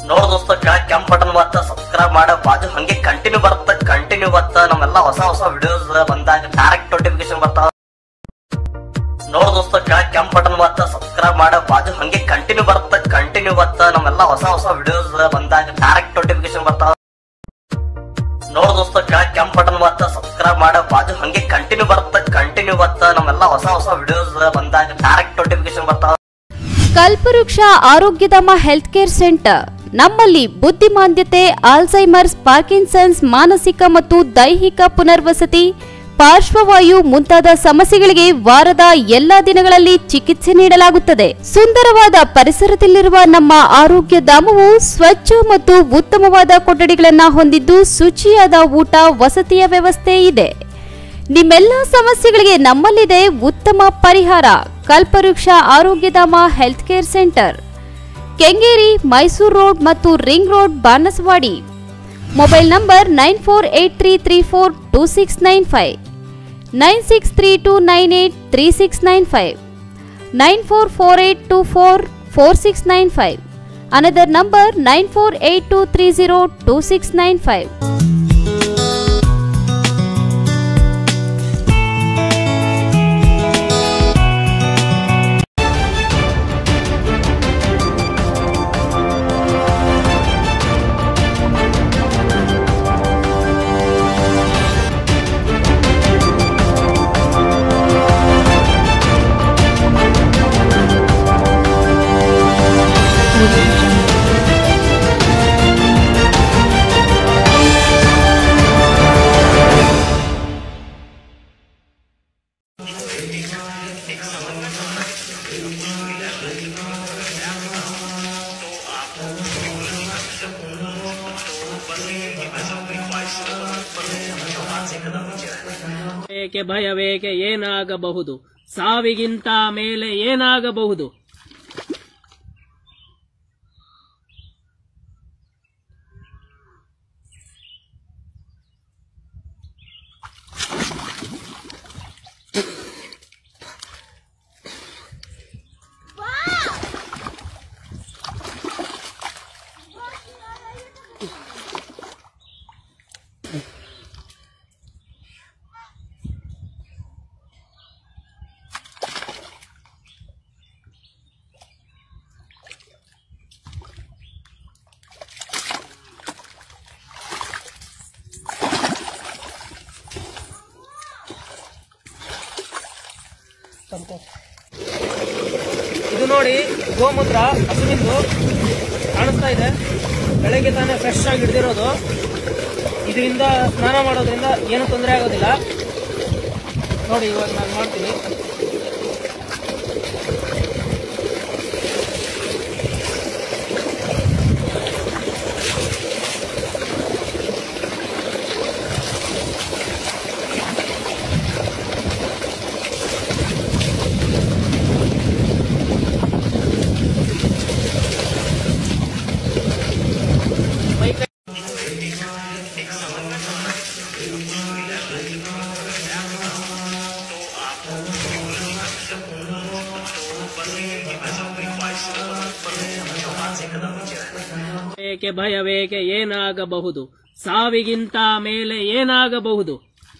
ನೋಡ್ ದೋಸ್ತ ಕೆಳಗ್ ಕೆಂಪ್ ಬಟನ್ ಬತ್ತ ಸಬ್ಸ್ಕ್ರೈಬ್ ಮಾಡ ಬಾಜು ಹಂಗೆ ಕಂಟಿನ್ಯೂ ಬರುತ್ತ ಕಂಟಿನ್ಯೂ ಬತ್ತ ನಮ್ಮೆಲ್ಲ ಹೊಸ ಹೊಸ ವಿಡಿಯೋಸ್ ಬಂದಾಗ ಡೈರೆಕ್ಟ್ ನೋಟಿಫಿಕೇಶನ್ ಬರ್ತಾವ ನೋಡ್ ದೋಸ್ತ ಕೆಳಗ್ ಕೆಂಪ್ ಬಟನ್ ಬತ್ತ ಸಬ್ಸ್ಕ್ರೈಬ್ ಮಾಡ ಬಾಜು ಹಂಗೆ ಕಂಟಿನ್ಯೂ ಬರುತ್ತ ಕಂಟಿನ್ಯೂ ಬತ್ತ ನಮ್ಮೆಲ್ಲ ಹೊಸ ಹೊಸ ವಿಡಿಯೋಸ್ ಬಂದಾಗ ಡೈರೆಕ್ಟ್ ನೋಟಿಫಿಕೇಶನ್ ಬರ್ತಾವ ನೋಡ್ ದೋಸ್ತ ಕೆಳಗ್ ಕೆಂಪ್ ಬಟನ್ ಬತ್ತ ಸಬ್ಸ್ಕ್ರೈಬ್ ಮಾಡ ಬಾಜು ಹಂಗೆ ಕಂಟಿನ್ಯೂ ಬರುತ್ತ ಕಂಟಿನ್ಯೂ ಬತ್ತ ನಮ್ಮೆಲ್ಲ ಹೊಸ ಹೊಸ ವಿಡಿಯೋಸ್ ಬಂದಾಗ ಡೈರೆಕ್ಟ್ ನೋಟಿಫಿಕೇಶನ್ ಬರ್ತಾವ ಕಲ್ಪವೃಕ್ಷ ಆರೋಗ್ಯಧಾಮ ಹೆಲ್ತ್ ಕೇರ್ ಸೆಂಟರ್ ನಮ್ಮಲ್ಲಿ ಬುದ್ಧಿಮಾಂದ್ಯತೆ ಆಲ್ಝೈಮರ್ಸ್ ಪಾರ್ಕಿನ್ಸನ್ಸ್ ಮಾನಸಿಕ ಮತ್ತು ದೈಹಿಕ ಪುನರ್ವಸತಿ ಪಾರ್ಶ್ವವಾಯು ಮುಂತಾದ ಸಮಸ್ಯೆಗಳಿಗೆ ವಾರದ ಎಲ್ಲಾ ದಿನಗಳಲ್ಲಿ ಚಿಕಿತ್ಸೆ ನೀಡಲಾಗುತ್ತದೆ ಸುಂದರವಾದ ಪರಿಸರದಲ್ಲಿರುವ ನಮ್ಮ ಆರೋಗ್ಯ ಧಾಮವು ಸ್ವಚ್ಛ ಮತ್ತು ಉತ್ತಮವಾದ ಕೊಠಡಿಗಳನ್ನು ಹೊಂದಿದ್ದು ಶುಚಿಯಾದ ಊಟ ವಸತಿಯ ವ್ಯವಸ್ಥೆ ಇದೆ ನಿಮ್ಮೆಲ್ಲ ಸಮಸ್ಯೆಗಳಿಗೆ ನಮ್ಮಲ್ಲಿದೆ ಉತ್ತಮ ಪರಿಹಾರ Kalpavriksha Arogyadhama health care centre Kengeri Mysuru road ಮತ್ತು ring road Banaswadi mobile number nine four eight three three four two six nine five nine six three two nine eight three six nine five nine four four eight two four four six nine five another number nine four eight two three zero two six nine five ಏಕೆ ಭಯವೇಕೆ ಏನಾಗಬಹುದು ಸಾವಿಗಿಂತ ಮೇಲೆ ಏನಾಗಬಹುದು ಇದು ನೋಡಿ ಗೋಮೂತ್ರ ಹಸುವಿಂದು ಕಾಣಿಸ್ತಾ ಇದೆ ಬೆಳಗ್ಗೆ ತಾನೇ ಫ್ರೆಶ್ ಆಗಿ ಹಿಡಿದಿರೋದು ಇದರಿಂದ ಸ್ನಾನ ಮಾಡೋದ್ರಿಂದ ಏನು ತೊಂದರೆ ಆಗೋದಿಲ್ಲ ನೋಡಿ ಇವಾಗ ನಾನು ಮಾಡ್ತೀನಿ ಮೈ ಕೈ ಏಕೆ ಭಯವೇಕೆ ಏನಾಗಬಹುದು ಸಾವಿಗಿಂತ ಮೇಲೆ ಏನಾಗಬಹುದು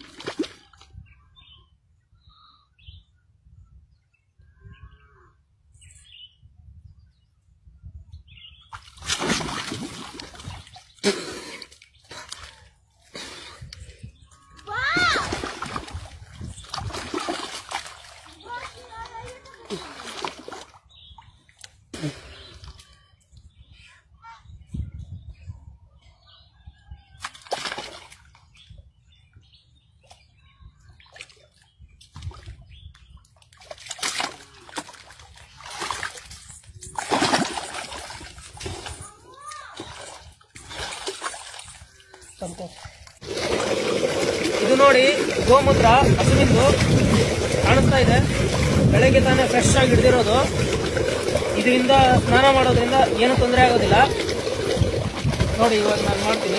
ಇದು ನೋಡಿ ಗೋಮೂತ್ರ ಹಸುವಿಂದು ಕಾಣಿಸ್ತಾ ಇದೆ ಬೆಳಗ್ಗೆ ತಾನೇ ಫ್ರೆಶ್ ಆಗಿ ಹಿಡಿದಿರೋದು ಇದರಿಂದ ಸ್ನಾನ ಮಾಡೋದ್ರಿಂದ ಏನು ತೊಂದರೆ ಆಗೋದಿಲ್ಲ ನೋಡಿ ಇವಾಗ ನಾನು ಮಾಡ್ತೀನಿ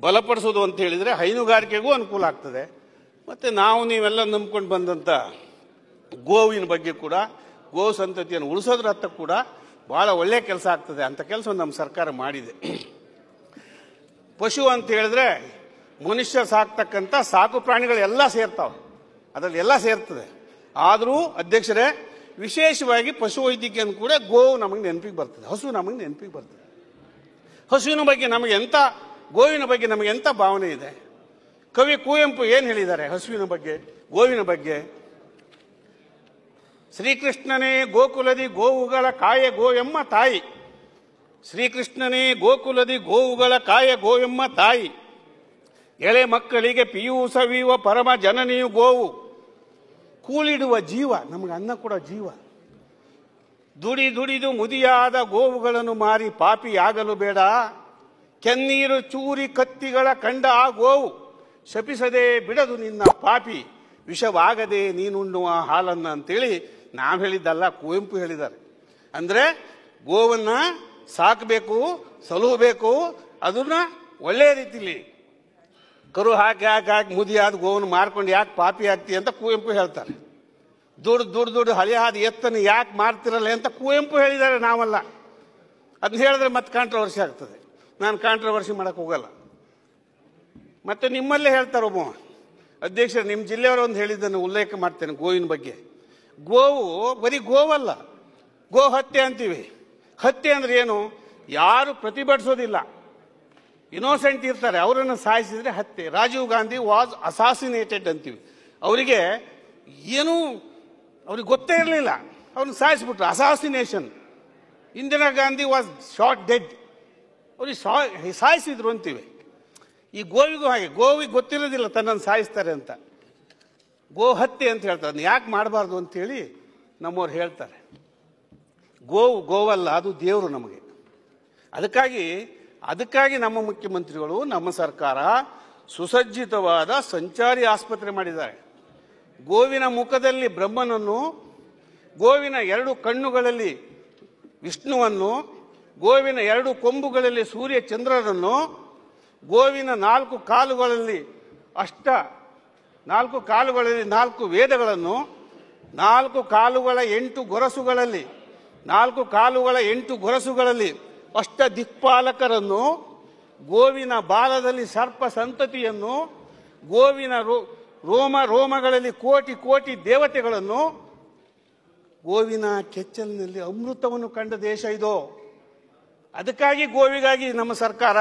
ಬಲಪಡಿಸೋದು ಅಂತ ಹೇಳಿದರೆ ಹೈನುಗಾರಿಕೆಗೂ ಅನುಕೂಲ ಆಗ್ತದೆ ಮತ್ತು ನಾವು ನೀವೆಲ್ಲ ನಂಬ್ಕೊಂಡು ಬಂದಂಥ ಗೋವಿನ ಬಗ್ಗೆ ಕೂಡ ಗೋ ಸಂತತಿಯನ್ನು ಉಳಿಸೋದ್ರ ಹತ್ತ ಕೂಡ ಭಾಳ ಒಳ್ಳೆಯ ಕೆಲಸ ಆಗ್ತದೆ ಅಂತ ಕೆಲಸವನ್ನು ನಮ್ಮ ಸರ್ಕಾರ ಮಾಡಿದೆ ಪಶು ಅಂತ ಹೇಳಿದ್ರೆ ಮನುಷ್ಯ ಸಾಕ್ತಕ್ಕಂಥ ಸಾಕು ಪ್ರಾಣಿಗಳೆಲ್ಲ ಸೇರ್ತಾವೆ ಅದರಲ್ಲಿ ಎಲ್ಲ ಸೇರ್ತದೆ ಆದರೂ ಅಧ್ಯಕ್ಷರೇ ವಿಶೇಷವಾಗಿ ಪಶು ವೈದ್ಯಕೀಯನ ಕೂಡ ಗೋವು ನಮಗೆ ನೆನಪಿಗೆ ಬರ್ತದೆ ಹಸು ನಮಗೆ ನೆನಪಿಗೆ ಬರ್ತದೆ ಹಸುವಿನ ಬಗ್ಗೆ ನಮಗೆ ಎಂಥ ಗೋವಿನ ಬಗ್ಗೆ ನಮಗೆ ಎಂಥ ಭಾವನೆ ಇದೆ ಕವಿ ಕುವೆಂಪು ಏನು ಹೇಳಿದ್ದಾರೆ ಹಸುವಿನ ಬಗ್ಗೆ ಗೋವಿನ ಬಗ್ಗೆ ಶ್ರೀಕೃಷ್ಣನೇ ಗೋಕುಲದಿ ಗೋವುಗಳ ಕಾಯ ಗೋವೆಮ್ಮ ತಾಯಿ ಶ್ರೀಕೃಷ್ಣನೇ ಗೋಕುಲದಿ ಗೋವುಗಳ ಕಾಯ ಗೋವೆಮ್ಮ ತಾಯಿ ಎಳೆ ಮಕ್ಕಳಿಗೆ ಪಿಯೂಸವಿಯುವ ಪರಮ ಜನನಿಯು ಗೋವು ಕೂಲಿಡುವ ಜೀವ ನಮಗೆ ಅನ್ನ ಕೊಡೋ ಜೀವ ದುಡಿ ದುಡಿದು ಮುದಿಯಾದ ಗೋವುಗಳನ್ನು ಮಾರಿ ಪಾಪಿಯಾಗಲು ಬೇಡ ಕೆನ್ನೀರು ಚೂರಿ ಕತ್ತಿಗಳ ಕಂಡ ಆ ಗೋವು ಶಪಿಸದೆ ಬಿಡದು ನಿನ್ನ ಪಾಪಿ ವಿಷವಾಗದೆ ನೀನುಣ್ಣುವ ಹಾಲನ್ನ ಅಂತೇಳಿ ನಾವು ಹೇಳಿದ್ದಲ್ಲ ಕುವೆಂಪು ಹೇಳಿದ್ದಾರೆ ಅಂದರೆ ಗೋವನ್ನ ಸಾಕಬೇಕು ಸಲುಹಬೇಕು ಅದನ್ನ ಒಳ್ಳೆಯ ರೀತಿಲಿ ಕರು ಹಾಕಿ ಹಾಕಿ ಹಾಕಿ ಮುದಿಯಾದ ಗೋವನ್ನು ಮಾರ್ಕೊಂಡು ಯಾಕೆ ಪಾಪಿ ಆಗ್ತಿ ಅಂತ ಕುವೆಂಪು ಹೇಳ್ತಾರೆ ದುಡ್ಡು ದುಡ್ಡು ದುಡ್ಡು ಹಳೆಯಾದ ಎತ್ತನ್ನು ಯಾಕೆ ಮಾರ್ತಿರಲ್ಲ ಅಂತ ಕುವೆಂಪು ಹೇಳಿದ್ದಾರೆ ನಾವಲ್ಲ ಅದನ್ನ ಹೇಳಿದ್ರೆ ಮತ್ತೆ ಕಾಂಟ್ರವರ್ಸಿ ಆಗ್ತದೆ ನಾನು ಕಾಂಟ್ರವರ್ಸಿ ಮಾಡಕ್ಕೆ ಹೋಗಲ್ಲ ಮತ್ತೆ ನಿಮ್ಮಲ್ಲೇ ಹೇಳ್ತಾರೆ ಒಬ್ಬ ಅಧ್ಯಕ್ಷರು ನಿಮ್ಮ ಜಿಲ್ಲೆಯವರು ಒಂದು ಹೇಳಿದ್ದನ್ನು ಉಲ್ಲೇಖ ಮಾಡ್ತೇನೆ ಗೋವಿನ ಬಗ್ಗೆ ಗೋವು ಬರೀ ಗೋವಲ್ಲ ಗೋ ಹತ್ಯೆ ಅಂತೀವಿ ಹತ್ಯೆ ಅಂದ್ರೆ ಏನು ಯಾರು ಪ್ರತಿಭಟಿಸೋದಿಲ್ಲ ಇನೋಸೆಂಟ್ ಇರ್ತಾರೆ ಅವರನ್ನು ಸಾಯಿಸಿದ್ರೆ ಹತ್ಯೆ ರಾಜೀವ್ ಗಾಂಧಿ ವಾಸ್ ಅಸಾಸಿನೇಟೆಡ್ ಅಂತೀವಿ ಅವರಿಗೆ ಏನೂ ಅವ್ರಿಗೆ ಗೊತ್ತೇ ಇರಲಿಲ್ಲ ಅವ್ರನ್ನ ಸಾಯಿಸ್ಬಿಟ್ರು assassination Indira Gandhi was short dead ಅವ್ರಿಗೆ ಸಾ- ಸಾಯಿಸಿದ್ರು ಅಂತೀವಿ ಈ ಗೋವಿಗೂ ಹಾಗೆ ಗೋವಿಗೆ ಗೊತ್ತಿರೋದಿಲ್ಲ ತನ್ನನ್ನು ಸಾಯಿಸ್ತಾರೆ ಅಂತ ಗೋ ಹತ್ಯೆ ಅಂತ ಹೇಳ್ತಾರೆ ಅದನ್ನ ಯಾಕೆ ಮಾಡಬಾರ್ದು ಅಂತೇಳಿ ನಮ್ಮವ್ರು ಹೇಳ್ತಾರೆ ಗೋವು ಗೋವಲ್ಲ ಅದು ದೇವರು ನಮಗೆ ಅದಕ್ಕಾಗಿ ಅದಕ್ಕಾಗಿ ನಮ್ಮ ಮುಖ್ಯಮಂತ್ರಿಗಳು ನಮ್ಮ ಸರ್ಕಾರ ಸುಸಜ್ಜಿತವಾದ ಸಂಚಾರಿ ಆಸ್ಪತ್ರೆ ಮಾಡಿದ್ದಾರೆ ಗೋವಿನ ಮುಖದಲ್ಲಿ ಬ್ರಹ್ಮನನ್ನು ಗೋವಿನ ಎರಡು ಕಣ್ಣುಗಳಲ್ಲಿ ವಿಷ್ಣುವನ್ನು ಗೋವಿನ ಎರಡು ಕೊಂಬುಗಳಲ್ಲಿ ಸೂರ್ಯ ಚಂದ್ರರನ್ನು ಗೋವಿನ ನಾಲ್ಕು ಕಾಲುಗಳಲ್ಲಿ ಅಷ್ಟ ನಾಲ್ಕು ಕಾಲುಗಳಲ್ಲಿ ನಾಲ್ಕು ವೇದಗಳನ್ನು ನಾಲ್ಕು ಕಾಲುಗಳ ಎಂಟು ಗೊರಸುಗಳಲ್ಲಿ ನಾಲ್ಕು ಕಾಲುಗಳ ಎಂಟು ಗೊರಸುಗಳಲ್ಲಿ ಅಷ್ಟ ದಿಕ್ಪಾಲಕರನ್ನು ಗೋವಿನ ಬಾಲದಲ್ಲಿ ಸರ್ಪ ಸಂತತಿಯನ್ನು ಗೋವಿನ ರೋ- ರೋಮ ರೋಮಗಳಲ್ಲಿ ಕೋಟಿ ಕೋಟಿ ದೇವತೆಗಳನ್ನು ಗೋವಿನ ಕೆಚ್ಚಲಿನಲ್ಲಿ ಅಮೃತವನ್ನು ಕಂಡ ದೇಶ ಇದು ಅದಕ್ಕಾಗಿ ಗೋವಿಗಾಗಿ ನಮ್ಮ ಸರ್ಕಾರ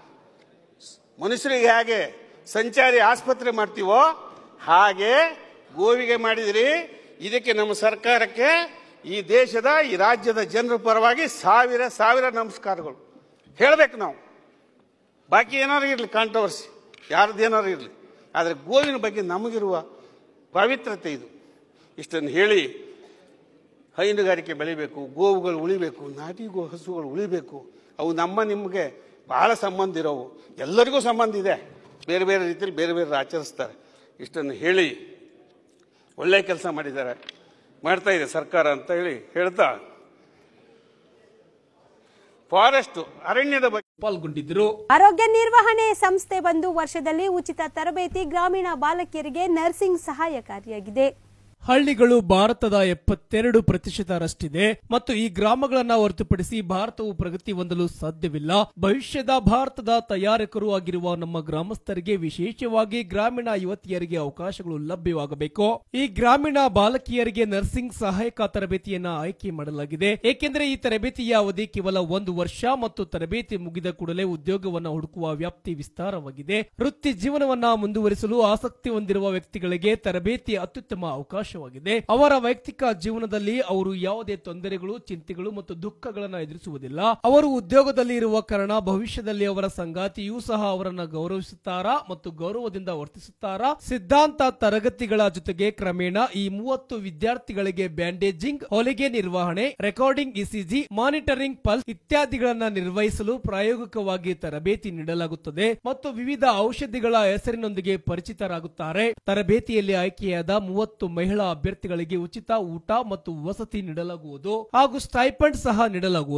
ಮನುಷ್ಯರಿಗೆ ಹೇಗೆ ಸಂಚಾರಿ ಆಸ್ಪತ್ರೆ ಮಾಡ್ತೀವೋ ಹಾಗೆ ಗೋವಿಗೆ ಮಾಡಿದಿರಿ ಇದಕ್ಕೆ ನಮ್ಮ ಸರ್ಕಾರಕ್ಕೆ ಈ ದೇಶದ ಈ ರಾಜ್ಯದ ಜನರ ಪರವಾಗಿ ಸಾವಿರ ಸಾವಿರ ನಮಸ್ಕಾರಗಳು ಹೇಳಬೇಕು ನಾವು ಬಾಕಿ ಏನಾರು ಇರಲಿ ಕಾಂಟ್ರವರ್ಸಿ ಯಾರ್ದು ಏನಾರು ಇರಲಿ ಆದರೆ ಗೋವಿನ ಬಗ್ಗೆ ನಮಗಿರುವ ಪವಿತ್ರತೆ ಇದು ಇಷ್ಟನ್ನು ಹೇಳಿ ಹೈನುಗಾರಿಕೆ ಬೆಳಿಬೇಕು ಗೋವುಗಳು ಉಳಿಬೇಕು ನಾಟಿ ಗೋ ಹಸುಗಳು ಉಳಿಬೇಕು ಅವು ನಮ್ಮ ನಿಮಗೆ ಬಹಳ ಸಂಬಂಧ ಇರೋವು ಎಲ್ಲರಿಗೂ ಸಂಬಂಧ ಇದೆ ಬೇರೆ ಬೇರೆ ರೀತಿಯಲ್ಲಿ ಬೇರೆ ಬೇರೆ ಆಚರಿಸ್ತಾರೆ ಇಷ್ಟನ್ನು ಹೇಳಿ ಒಳ್ಳೆಯ ಕೆಲಸ ಮಾಡಿದ್ದಾರೆ ಮಾಡ್ತಾ ಇದೆ ಸರ್ಕಾರ ಅಂತ ಹೇಳಿ ಹೇಳ್ತಾ ಫಾರೆಸ್ಟ್ ಅರಣ್ಯದ ಬಗ್ಗೆ ಪಾಲ್ಗೊಂಡಿದ್ದರು ಆರೋಗ್ಯ ನಿರ್ವಹಣೆ ಸಂಸ್ಥೆ ಬಂದು ವರ್ಷದಲ್ಲಿ ಉಚಿತ ತರಬೇತಿ ಗ್ರಾಮೀಣ ಬಾಲಕಿಯರಿಗೆ ನರ್ಸಿಂಗ್ ಸಹಾಯಕಾರಿಯಾಗಿದೆ ಹಳ್ಳಿಗಳು ಭಾರತದ ಎಪ್ಪತ್ತೆರಡು ಪ್ರತಿಶತರಷ್ಟಿದೆ ಮತ್ತು ಈ ಗ್ರಾಮಗಳನ್ನ ಹೊರತುಪಡಿಸಿ ಭಾರತವು ಪ್ರಗತಿ ಹೊಂದಲು ಸಾಧ್ಯವಿಲ್ಲ ಭವಿಷ್ಯದ ಭಾರತದ ತಯಾರಕರು ಆಗಿರುವ ನಮ್ಮ ಗ್ರಾಮಸ್ಥರಿಗೆ ವಿಶೇಷವಾಗಿ ಗ್ರಾಮೀಣ ಯುವತಿಯರಿಗೆ ಅವಕಾಶಗಳು ಲಭ್ಯವಾಗಬೇಕು ಈ ಗ್ರಾಮೀಣ ಬಾಲಕಿಯರಿಗೆ ನರ್ಸಿಂಗ್ ಸಹಾಯಕ ತರಬೇತಿಯನ್ನ ಆಯ್ಕೆ ಮಾಡಲಾಗಿದೆ ಏಕೆಂದರೆ ಈ ತರಬೇತಿಯ ಅವಧಿ ಕೇವಲ ಒಂದು ವರ್ಷ ಮತ್ತು ತರಬೇತಿ ಮುಗಿದ ಕೂಡಲೇ ಉದ್ಯೋಗವನ್ನ ಹುಡುಕುವ ವ್ಯಾಪ್ತಿ ವಿಸ್ತಾರವಾಗಿದೆ ವೃತ್ತಿ ಜೀವನವನ್ನ ಮುಂದುವರಿಸಲು ಆಸಕ್ತಿ ಹೊಂದಿರುವ ವ್ಯಕ್ತಿಗಳಿಗೆ ತರಬೇತಿ ಅತ್ಯುತ್ತಮ ಅವಕಾಶವಾಗಿದೆ ಅವರ ವೈಯಕ್ತಿಕ ಜೀವನದಲ್ಲಿ ಅವರು ಯಾವುದೇ ತೊಂದರೆಗಳು ಚಿಂತೆಗಳು ಮತ್ತು ದುಃಖಗಳನ್ನು ಎದುರಿಸುವುದಿಲ್ಲ ಅವರು ಉದ್ಯೋಗದಲ್ಲಿ ಇರುವ ಕಾರಣ ಭವಿಷ್ಯದಲ್ಲಿ ಅವರ ಸಂಗಾತಿಯೂ ಸಹ ಅವರನ್ನ ಗೌರವಿಸುತ್ತಾರಾ ಮತ್ತು ಗೌರವದಿಂದ ವರ್ತಿಸುತ್ತಾರಾ ಸಿದ್ಧಾಂತ ತರಗತಿಗಳ ಜೊತೆಗೆ ಕ್ರಮೇಣ ಈ ಮೂವತ್ತು ವಿದ್ಯಾರ್ಥಿಗಳಿಗೆ ಬ್ಯಾಂಡೇಜಿಂಗ್ ಹೊಲಿಗೆ ನಿರ್ವಹಣೆ ರೆಕಾರ್ಡಿಂಗ್ ಇಸಿಜಿ ಮಾನಿಟರಿಂಗ್ ಪಲ್ಸ್ ಇತ್ಯಾದಿಗಳನ್ನ ನಿರ್ವಹಿಸಲು ಪ್ರಾಯೋಗಿಕವಾಗಿ ತರಬೇತಿ ನೀಡಲಾಗುತ್ತದೆ ಮತ್ತು ವಿವಿಧ ಔಷಧಿಗಳ ಹೆಸರಿನೊಂದಿಗೆ ಪರಿಚಿತರಾಗುತ್ತಾರೆ ತರಬೇತಿಯಲ್ಲಿ ಆಯ್ಕೆಯಾದ ಮೂವತ್ತು ಮಹಿಳಾ ಅಭ್ಯರ್ಥಿಗಳಿಗೆ ಉಚಿತ ಊಟ ಮತ್ತು ವಸತಿ ನೀಡಲಾಗುವುದು ಹಾಗೂ ಸ್ಟೈಪಂಡ್ ಸಹ ನೀಡಲಾಗುವುದು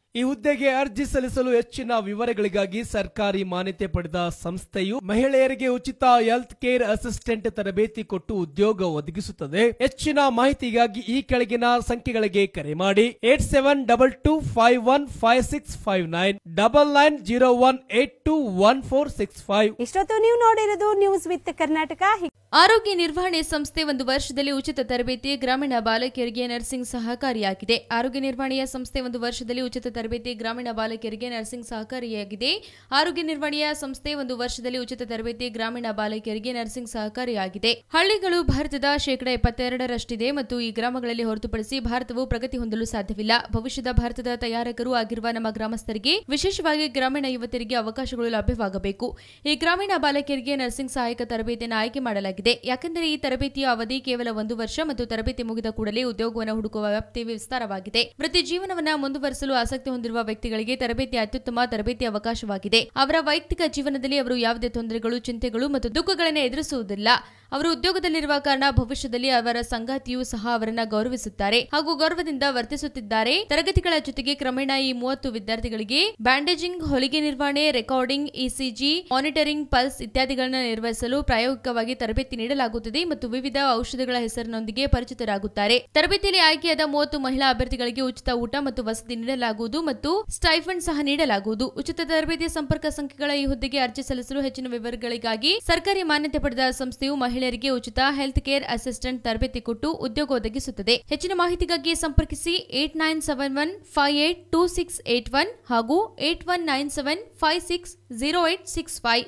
ಈ ಹುದ್ದೆಗೆ ಅರ್ಜಿ ಸಲ್ಲಿಸಲು ಹೆಚ್ಚಿನ ವಿವರಗಳಿಗಾಗಿ ಸರ್ಕಾರಿ ಮಾನ್ಯತೆ ಪಡೆದ ಸಂಸ್ಥೆಯು ಮಹಿಳೆಯರಿಗೆ ಉಚಿತ ಹೆಲ್ತ್ ಕೇರ್ ಅಸಿಸ್ಟೆಂಟ್ ತರಬೇತಿ ಕೊಟ್ಟು ಉದ್ಯೋಗ ಒದಗಿಸುತ್ತದೆ ಹೆಚ್ಚಿನ ಮಾಹಿತಿಗಾಗಿ ಈ ಕೆಳಗಿನ ಸಂಖ್ಯೆಗಳಿಗೆ ಕರೆ ಮಾಡಿ eight seven double two five one five six five nine double nine zero one eight two one four six five ಇಷ್ಟೊತ್ತು ನೀವು ನೋಡಿರೋದು ನ್ಯೂಸ್ ವಿತ್ ಕರ್ನಾಟಕ ಹಿ- ಆರೋಗ್ಯ ನಿರ್ವಹಣೆ ಸಂಸ್ಥೆ ಒಂದು ವರ್ಷದಲ್ಲಿ ಉಚಿತ ತರಬೇತಿ ಗ್ರಾಮೀಣ ಬಾಲಕಿಯರಿಗೆ ನರ್ಸಿಂಗ್ ಸಹಕಾರಿಯಾಗಿದೆ ಆರೋಗ್ಯ ನಿರ್ವಹಣೆಯ ಸಂಸ್ಥೆ ಒಂದು ವರ್ಷದಲ್ಲಿ ಉಚಿತ ತರಬೇತಿ ಗ್ರಾಮೀಣ ಬಾಲಕಿಯರಿಗೆ ನರ್ಸಿಂಗ್ ಸಹಕಾರಿಯಾಗಿದೆ ಆರೋಗ್ಯ ನಿರ್ವಹಣೆಯ ಸಂಸ್ಥೆ ಒಂದು ವರ್ಷದಲ್ಲಿ ಉಚಿತ ತರಬೇತಿ ಗ್ರಾಮೀಣ ಬಾಲಕಿಯರಿಗೆ ನರ್ಸಿಂಗ್ ಸಹಕಾರಿಯಾಗಿದೆ ಹಳ್ಳಿಗಳು ಭಾರತದ ಶೇಕಡಾ ಎಪ್ಪತ್ತೆರಡರಷ್ಟಿದೆ ಮತ್ತು ಈ ಗ್ರಾಮಗಳಲ್ಲಿ ಹೊರತುಪಡಿಸಿ ಭಾರತವು ಪ್ರಗತಿ ಹೊಂದಲು ಸಾಧ್ಯವಿಲ್ಲ ಭವಿಷ್ಯದ ಭಾರತದ ತಯಾರಕರು ಆಗಿರುವ ನಮ್ಮ ಗ್ರಾಮಸ್ಥರಿಗೆ ವಿಶೇಷವಾಗಿ ಗ್ರಾಮೀಣ ಯುವತಿಯರಿಗೆ ಅವಕಾಶಗಳು ಲಭ್ಯವಾಗಬೇಕು ಈ ಗ್ರಾಮೀಣ ಬಾಲಕಿಯರಿಗೆ ನರ್ಸಿಂಗ್ ಸಹಾಯಕ ತರಬೇತಿಯನ್ನು ಆಯ್ಕೆ ಮಾಡಲಾಗಿದೆ ಯಾಕೆಂದರೆ ಈ ತರಬೇತಿಯ ಅವಧಿ ಕೇವಲ ಒಂದು ವರ್ಷ ಮತ್ತು ತರಬೇತಿ ಮುಗಿದ ಕೂಡಲೇ ಉದ್ಯೋಗವನ್ನು ಹುಡುಕುವ ವ್ಯಾಪ್ತಿ ವಿಸ್ತಾರವಾಗಿದೆ ವೃತ್ತಿ ಜೀವನವನ್ನ ಮುಂದುವರಿಸಲು ಆಸಕ್ತಿ ಹೊಂದಿರುವ ವ್ಯಕ್ತಿಗಳಿಗೆ ತರಬೇತಿ ಅತ್ಯುತ್ತಮ ತರಬೇತಿ ಅವಕಾಶವಾಗಿದೆ ಅವರ ವೈಯಕ್ತಿಕ ಜೀವನದಲ್ಲಿ ಅವರು ಯಾವುದೇ ತೊಂದರೆಗಳು ಚಿಂತೆಗಳು ಮತ್ತು ದುಃಖಗಳನ್ನು ಎದುರಿಸುವುದಿಲ್ಲ ಅವರು ಉದ್ಯೋಗದಲ್ಲಿರುವ ಕಾರಣ ಭವಿಷ್ಯದಲ್ಲಿ ಅವರ ಸಂಗಾತಿಯೂ ಸಹ ಅವರನ್ನ ಗೌರವಿಸುತ್ತಾರೆ ಹಾಗೂ ಗೌರವದಿಂದ ವರ್ತಿಸುತ್ತಿದ್ದಾರೆ ತರಗತಿಗಳ ಜೊತೆಗೆ ಕ್ರಮೇಣ ಈ ಮೂವತ್ತು ವಿದ್ಯಾರ್ಥಿಗಳಿಗೆ ಬ್ಯಾಂಡೇಜಿಂಗ್ ಹೊಲಿಗೆ ನಿರ್ವಹಣೆ ರೆಕಾರ್ಡಿಂಗ್ ಇಸಿಜಿ ಮಾನಿಟರಿಂಗ್ ಪಲ್ಸ್ ಇತ್ಯಾದಿಗಳನ್ನು ನಿರ್ವಹಿಸಲು ಪ್ರಾಯೋಗಿಕವಾಗಿ ತರಬೇತಿ ನೀಡಲಾಗುತ್ತದೆ ಮತ್ತು ವಿವಿಧ ಔಷಧಗಳ ಹೆಸರಿನೊಂದಿಗೆ ಪರಿಚಿತರಾಗುತ್ತಾರೆ ತರಬೇತಿಯಲ್ಲಿ ಆಯ್ಕೆಯಾದ ಮೂವತ್ತು ಮಹಿಳಾ ಅಭ್ಯರ್ಥಿಗಳಿಗೆ ಉಚಿತ ಊಟ ಮತ್ತು ವಸತಿ ನೀಡಲಾಗುವುದು ಮತ್ತು ಸ್ಟೈಫಂಡ್ ಸಹ ನೀಡಲಾಗುವುದು ಉಚಿತ ತರಬೇತಿಯ ಸಂಪರ್ಕ ಸಂಖ್ಯೆಗಳ ಈ ಹುದ್ದೆಗೆ ಅರ್ಜಿ ಸಲ್ಲಿಸಲು ಹೆಚ್ಚಿನ ವಿವರಗಳಿಗಾಗಿ ಸರ್ಕಾರಿ ಮಾನ್ಯತೆ ಪಡೆದ ಸಂಸ್ಥೆಯು ಮಹಿಳೆಯರಿಗೆ ಉಚಿತ ಹೆಲ್ತ್ ಕೇರ್ ಅಸಿಸ್ಟೆಂಟ್ ತರಬೇತಿ ಕೊಟ್ಟು ಉದ್ಯೋಗ ಒದಗಿಸುತ್ತದೆ ಹೆಚ್ಚಿನ ಮಾಹಿತಿಗಾಗಿ ಸಂಪರ್ಕಿಸಿ eight nine seven one five eight two six eight one ಹಾಗೂ eight one nine seven five six zero eight six five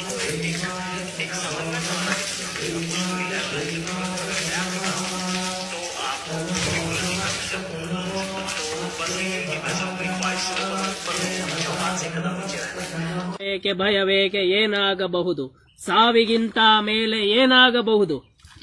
ಏಕೆ ಭಯವೇಕೆ ಏನಾಗಬಹುದು ಸಾವಿಗಿಂತ ಮೇಲೆ ಏನಾಗಬಹುದು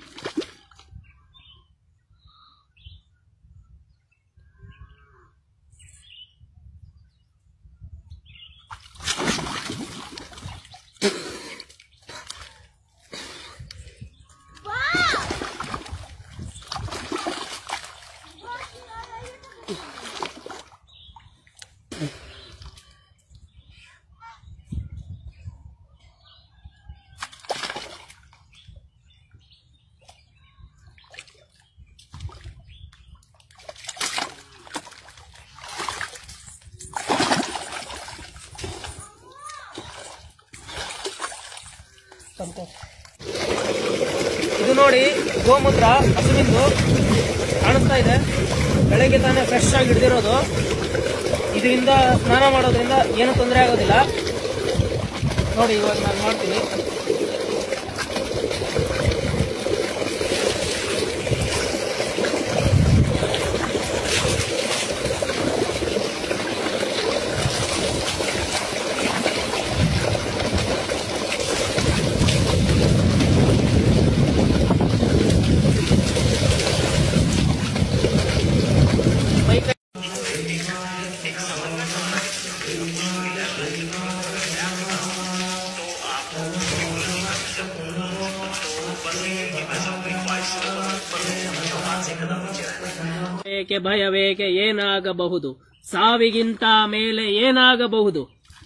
ಇದು ನೋಡಿ ಗೋಮೂತ್ರ ಹಸುವಿಂದು ಕಾಣಿಸ್ತಾ ಇದೆ ಬೆಳಗ್ಗೆ ತಾನೇ ಫ್ರೆಶ್ ಆಗಿ ಹಿಡಿದಿರೋದು ಇದರಿಂದ ಸ್ನಾನ ಮಾಡೋದ್ರಿಂದ ಏನು ತೊಂದರೆ ಆಗೋದಿಲ್ಲ ನೋಡಿ ಇವಾಗ ನಾನು ಮಾಡ್ತೀನಿ ಮೈ ಕೈ ಏಕೆ ಭಯವೇಕೆ ಏನಾಗಬಹುದು ಸಾವಿಗಿಂತ ಮೇಲೆ ಏನಾಗಬಹುದು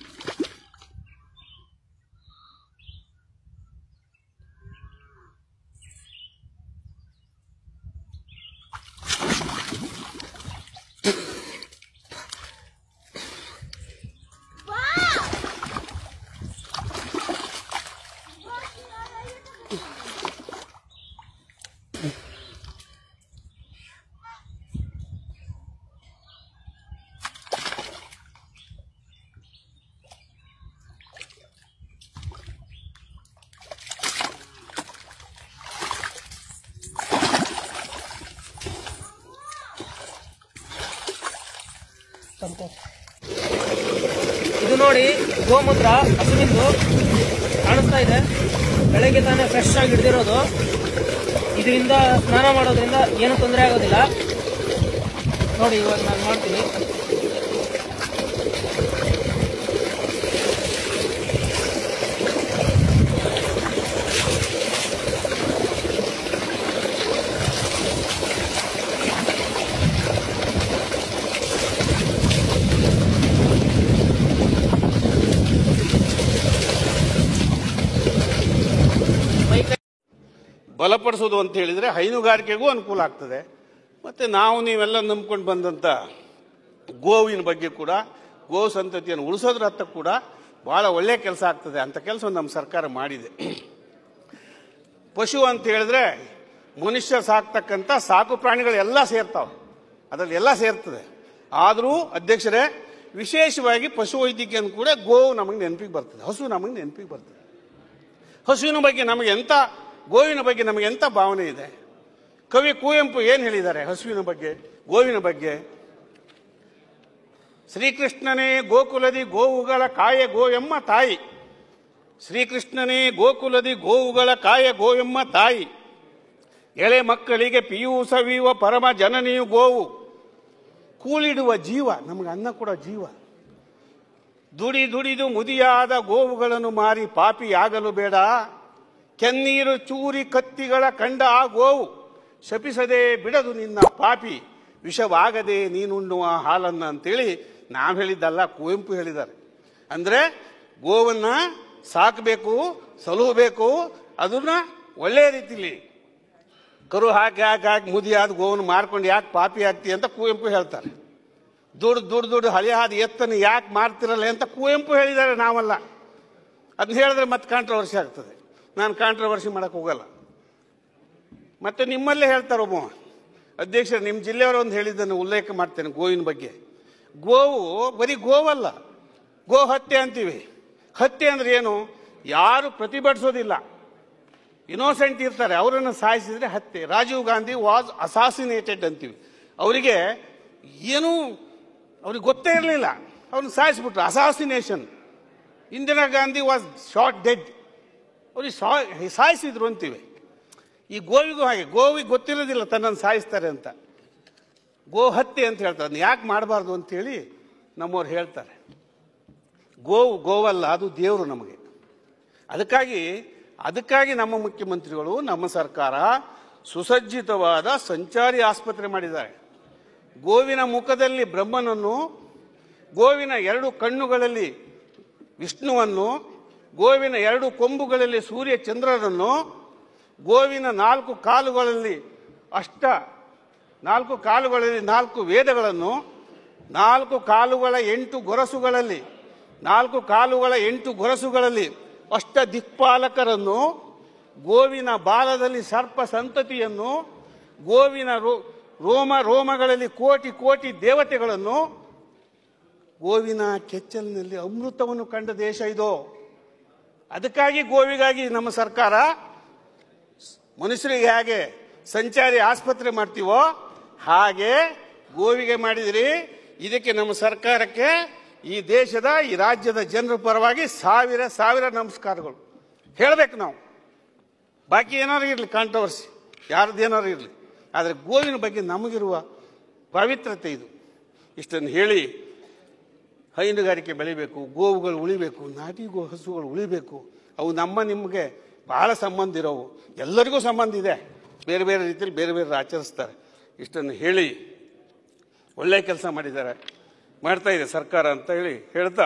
ಇದು ನೋಡಿ ಗೋಮೂತ್ರ ಹಸುವಿಂದು ಕಾಣಿಸ್ತಾ ಇದೆ ಬೆಳಗ್ಗೆ ತಾನೇ ಫ್ರೆಶ್ ಆಗಿ ಹಿಡಿದಿರೋದು ಇದರಿಂದ ಸ್ನಾನ ಮಾಡೋದ್ರಿಂದ ಏನು ತೊಂದರೆ ಆಗೋದಿಲ್ಲ ನೋಡಿ ಇವಾಗ ನಾನು ಮಾಡ್ತೀನಿ ಬಲಪಡಿಸೋದು ಅಂತ ಹೇಳಿದರೆ ಹೈನುಗಾರಿಕೆಗೂ ಅನುಕೂಲ ಆಗ್ತದೆ ಮತ್ತು ನಾವು ನೀವೆಲ್ಲ ನಂಬ್ಕೊಂಡು ಬಂದಂಥ ಗೋವಿನ ಬಗ್ಗೆ ಕೂಡ ಗೋ ಸಂತತಿಯನ್ನು ಉಳಿಸೋದ್ರ ಹತ್ತ ಕೂಡ ಭಾಳ ಒಳ್ಳೆಯ ಕೆಲಸ ಆಗ್ತದೆ ಅಂತ ಕೆಲಸ ನಮ್ಮ ಸರ್ಕಾರ ಮಾಡಿದೆ ಪಶು ಅಂತ ಹೇಳಿದ್ರೆ ಮನುಷ್ಯ ಸಾಕ್ತಕ್ಕಂಥ ಸಾಕು ಪ್ರಾಣಿಗಳೆಲ್ಲ ಸೇರ್ತಾವೆ ಅದರಲ್ಲಿ ಎಲ್ಲ ಸೇರ್ತದೆ ಆದರೂ ಅಧ್ಯಕ್ಷರೇ ವಿಶೇಷವಾಗಿ ಪಶು ವೈದ್ಯಕೀಯನು ಕೂಡ ಗೋವು ನಮಗೆ ನೆನಪಿಗೆ ಬರ್ತದೆ ಹಸು ನಮಗೆ ನೆನಪಿಗೆ ಬರ್ತದೆ ಹಸುವಿನ ಬಗ್ಗೆ ನಮಗೆ ಎಂಥ ಗೋವಿನ ಬಗ್ಗೆ ನಮಗೆ ಎಂಥ ಭಾವನೆ ಇದೆ ಕವಿ ಕುವೆಂಪು ಏನು ಹೇಳಿದ್ದಾರೆ ಹಸುವಿನ ಬಗ್ಗೆ ಗೋವಿನ ಬಗ್ಗೆ ಶ್ರೀಕೃಷ್ಣನೇ ಗೋಕುಲದಿ ಗೋವುಗಳ ಕಾಯ ಗೋಯಮ್ಮ ತಾಯಿ ಶ್ರೀಕೃಷ್ಣನೇ ಗೋಕುಲದಿ ಗೋವುಗಳ ಕಾಯ ಗೋಯಮ್ಮ ತಾಯಿ ಎಳೆ ಮಕ್ಕಳಿಗೆ ಪಿಯೂಸವೀವ ಪರಮ ಜನನಿಯು ಗೋವು ಕೂಲಿಡುವ ಜೀವ ನಮಗೆ ಅನ್ನ ಕೊಡೋ ಜೀವ ದುಡಿ ದುಡಿದು ಮುದಿಯಾದ ಗೋವುಗಳನ್ನು ಮಾರಿ ಪಾಪಿಯಾಗಲು ಬೇಡ ಕೆನ್ನೀರು ಚೂರಿ ಕತ್ತಿಗಳ ಕಂಡ ಆ ಗೋವು ಶಪಿಸದೆ ಬಿಡದು ನಿನ್ನ ಪಾಪಿ ವಿಷವಾಗದೆ ನೀನುಣ್ಣುವ ಹಾಲನ್ನ ಅಂತೇಳಿ ನಾವು ಹೇಳಿದ್ದಲ್ಲ ಕುವೆಂಪು ಹೇಳಿದ್ದಾರೆ ಅಂದ್ರೆ ಗೋವನ್ನ ಸಾಕಬೇಕು ಸಲುಹಬೇಕು ಅದನ್ನ ಒಳ್ಳೆಯ ರೀತಿಲಿ ಕರು ಹಾಕಿ ಹಾಕಿ ಹಾಕಿ ಮುದಿಯಾದ ಗೋವನ್ನು ಮಾರ್ಕೊಂಡು ಯಾಕೆ ಪಾಪಿ ಆಗ್ತಿ ಅಂತ ಕುವೆಂಪು ಹೇಳ್ತಾರೆ ದುಡ್ಡು ದುಡ್ಡು ದುಡ್ಡು ಹಳೆಯಾದ ಎತ್ತನ್ನು ಯಾಕೆ ಮಾರ್ತಿರಲ್ಲ ಅಂತ ಕುವೆಂಪು ಹೇಳಿದ್ದಾರೆ ನಾವಲ್ಲ ಅದನ್ನ ಹೇಳಿದ್ರೆ ಮತ್ತೆ ಕಾಂಟ್ರವರ್ಸಿ ಆಗ್ತದೆ ನಾನು ಕಾಂಟ್ರವರ್ಸಿ ಮಾಡಕ್ಕೆ ಹೋಗಲ್ಲ ಮತ್ತೆ ನಿಮ್ಮಲ್ಲೇ ಹೇಳ್ತಾರೆ ಒಬ್ಬ ಅಧ್ಯಕ್ಷರು ನಿಮ್ಮ ಜಿಲ್ಲೆಯವರು ಒಂದು ಹೇಳಿದ್ದನ್ನು ಉಲ್ಲೇಖ ಮಾಡ್ತೇನೆ ಗೋವಿನ ಬಗ್ಗೆ ಗೋವು ಬರೀ ಗೋವಲ್ಲ ಗೋ ಹತ್ಯೆ ಅಂತೀವಿ ಹತ್ಯೆ ಅಂದ್ರೆ ಏನು ಯಾರು ಪ್ರತಿಭಟಿಸೋದಿಲ್ಲ ಇನೋಸೆಂಟ್ ಇರ್ತಾರೆ ಅವರನ್ನು ಸಾಯಿಸಿದ್ರೆ ಹತ್ಯೆ ರಾಜೀವ್ ಗಾಂಧಿ ವಾಸ್ ಅಸಾಸಿನೇಟೆಡ್ ಅಂತೀವಿ ಅವರಿಗೆ ಏನೂ ಅವ್ರಿಗೆ ಗೊತ್ತೇ ಇರಲಿಲ್ಲ ಅವ್ರನ್ನ ಸಾಯಿಸ್ಬಿಟ್ರು assassination Indira Gandhi was short dead ಅವ್ರಿಗೆ ಸಾ- ಸಾಯಿಸಿದ್ರು ಅಂತೀವಿ ಈ ಗೋವಿಗೂ ಹಾಗೆ ಗೋವಿಗೆ ಗೊತ್ತಿರೋದಿಲ್ಲ ತನ್ನನ್ನು ಸಾಯಿಸ್ತಾರೆ ಅಂತ ಗೋ ಹತ್ಯೆ ಅಂತ ಹೇಳ್ತಾರೆ ಅದನ್ನ ಯಾಕೆ ಮಾಡಬಾರ್ದು ಅಂತೇಳಿ ನಮ್ಮವ್ರು ಹೇಳ್ತಾರೆ ಗೋವು ಗೋವಲ್ಲ ಅದು ದೇವರು ನಮಗೆ ಅದಕ್ಕಾಗಿ ಅದಕ್ಕಾಗಿ ನಮ್ಮ ಮುಖ್ಯಮಂತ್ರಿಗಳು ನಮ್ಮ ಸರ್ಕಾರ ಸುಸಜ್ಜಿತವಾದ ಸಂಚಾರಿ ಆಸ್ಪತ್ರೆ ಮಾಡಿದ್ದಾರೆ ಗೋವಿನ ಮುಖದಲ್ಲಿ ಬ್ರಹ್ಮನನ್ನು ಗೋವಿನ ಎರಡು ಕಣ್ಣುಗಳಲ್ಲಿ ವಿಷ್ಣುವನ್ನು ಗೋವಿನ ಎರಡು ಕೊಂಬುಗಳಲ್ಲಿ ಸೂರ್ಯ ಚಂದ್ರರನ್ನು ಗೋವಿನ ನಾಲ್ಕು ಕಾಲುಗಳಲ್ಲಿ ಅಷ್ಟ ನಾಲ್ಕು ಕಾಲುಗಳಲ್ಲಿ ನಾಲ್ಕು ವೇದಗಳನ್ನು ನಾಲ್ಕು ಕಾಲುಗಳ ಎಂಟು ಗೊರಸುಗಳಲ್ಲಿ ನಾಲ್ಕು ಕಾಲುಗಳ ಎಂಟು ಗೊರಸುಗಳಲ್ಲಿ ಅಷ್ಟ ದಿಕ್ಪಾಲಕರನ್ನು ಗೋವಿನ ಬಾಲದಲ್ಲಿ ಸರ್ಪ ಸಂತತಿಯನ್ನು ಗೋವಿನ ರೋ- ರೋಮ ರೋಮಗಳಲ್ಲಿ ಕೋಟಿ ಕೋಟಿ ದೇವತೆಗಳನ್ನು ಗೋವಿನ ಕೆಚ್ಚಲಿನಲ್ಲಿ ಅಮೃತವನ್ನು ಕಂಡ ದೇಶ ಇದು ಅದಕ್ಕಾಗಿ ಗೋವಿಗಾಗಿ ನಮ್ಮ ಸರ್ಕಾರ ಮನುಷ್ಯರಿಗೆ ಹೇಗೆ ಸಂಚಾರಿ ಆಸ್ಪತ್ರೆ ಮಾಡ್ತೀವೋ ಹಾಗೆ ಗೋವಿಗೆ ಮಾಡಿದಿರಿ ಇದಕ್ಕೆ ನಮ್ಮ ಸರ್ಕಾರಕ್ಕೆ ಈ ದೇಶದ ಈ ರಾಜ್ಯದ ಜನರ ಪರವಾಗಿ ಸಾವಿರ ಸಾವಿರ ನಮಸ್ಕಾರಗಳು ಹೇಳಬೇಕು ನಾವು ಬಾಕಿ ಏನಾರು ಇರಲಿ ಕಾಂಟ್ರವರ್ಸಿ ಯಾರ್ದು ಏನಾರು ಇರಲಿ ಆದರೆ ಗೋವಿನ ಬಗ್ಗೆ ನಮಗಿರುವ ಪವಿತ್ರತೆ ಇದು ಇಷ್ಟನ್ನು ಹೇಳಿ ಹೈನುಗಾರಿಕೆ ಬೆಳಿಬೇಕು ಗೋವುಗಳು ಉಳಿಬೇಕು ನಾಟಿ ಗೋ ಹಸುಗಳು ಉಳಿಬೇಕು ಅವು ನಮ್ಮ ನಿಮಗೆ ಬಹಳ ಸಂಬಂಧ ಇರೋವು ಎಲ್ಲರಿಗೂ ಸಂಬಂಧ ಇದೆ ಬೇರೆ ಬೇರೆ ರೀತಿಯಲ್ಲಿ ಬೇರೆ ಬೇರೆ ಆಚರಿಸ್ತಾರೆ ಇಷ್ಟನ್ನು ಹೇಳಿ ಒಳ್ಳೆಯ ಕೆಲಸ ಮಾಡಿದ್ದಾರೆ ಮಾಡ್ತಾ ಇದೆ ಸರ್ಕಾರ ಅಂತ ಹೇಳಿ ಹೇಳ್ತಾ